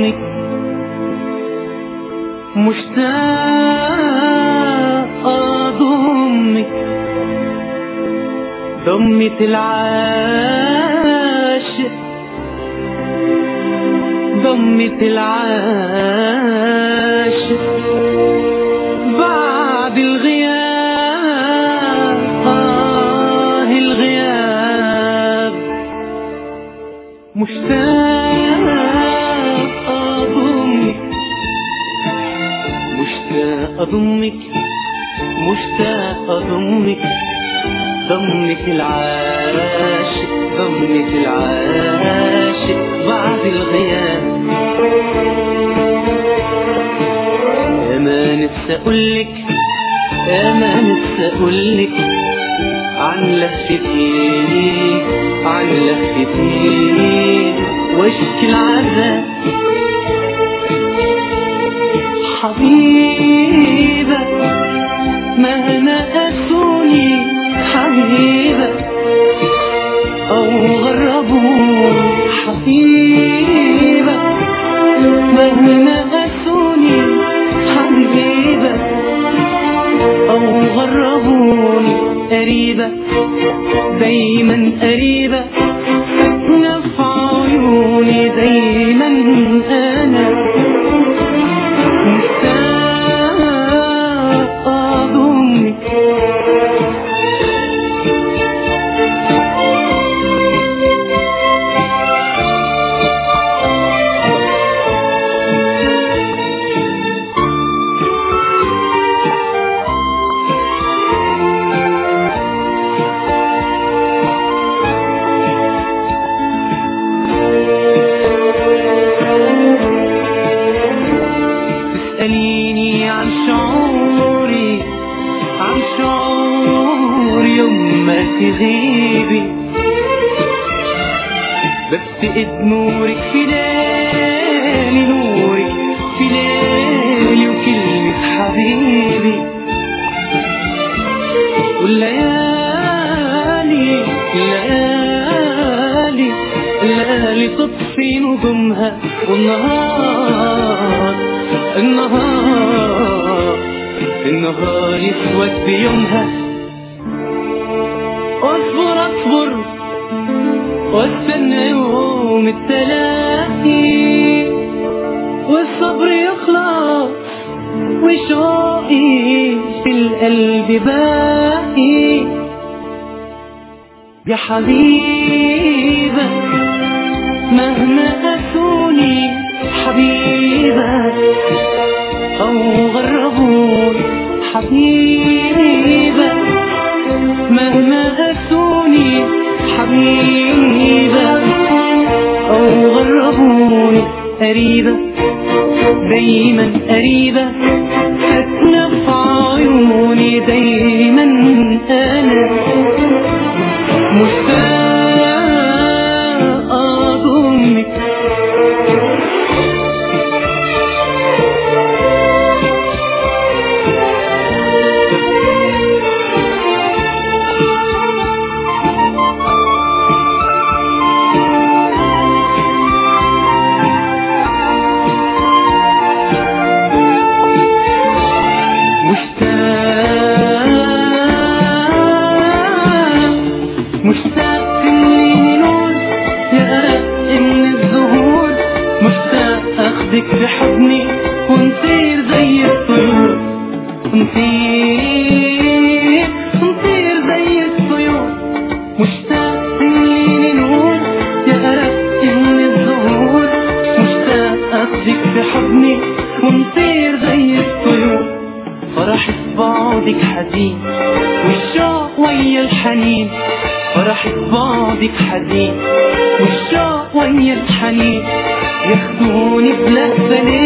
أضمك مشتاق أضمك ضمة العاشق ضمة العاشق بعد الغياب آه الغياب مشتاق أضمك مشتاق أضمك مشتاق أضمك ضمك العاشق ضمك العاشق بعد الغياب يا ما نفسي أقولك يا ما نفسي أقولك عن لهفتي عن لهفتي واشكي العذاب حبيبة مهما أسوني حبيبة أو غربوا حبيبة مهما أسوني حبيبة أو غربوني قريبة دايما قريبة نفع عيوني دايما أنا مشتاق أضمك تسأليني عن شعوري عن شعوري يوم ما تغيبي بفتقد نورك في ليلي نورك في ليلي وكلمة حبيبي والليالي الليالي الليالي تطفي نجومها والنهار النهار النهار يسود بيومها اصبر اصبر واستنى يوم التلاقي والصبر يخلص وشوقي في القلب باقي يا حبيبة مهما أسوني حبيبة أو غربوني حبيبة مهما أسوني حبيبة أو غربوني قريبة دايما قريبة ساكنة في عيوني دايما أنا مشتاق أضمك مشتاق مشتاق اني نور يا رق من الزهور مشتاق اخدك بحضني ونطير زي الطيور ونطير ونطير زي الطيور مشتاق اني نور يا رق من الزهور مشتاق اخدك بحضني ونطير زي الطيور فرح بعضك حزين والشوق ويا الحنين فرح بعضك حزين والشوق ويا الحنين ياخدوني بلهفة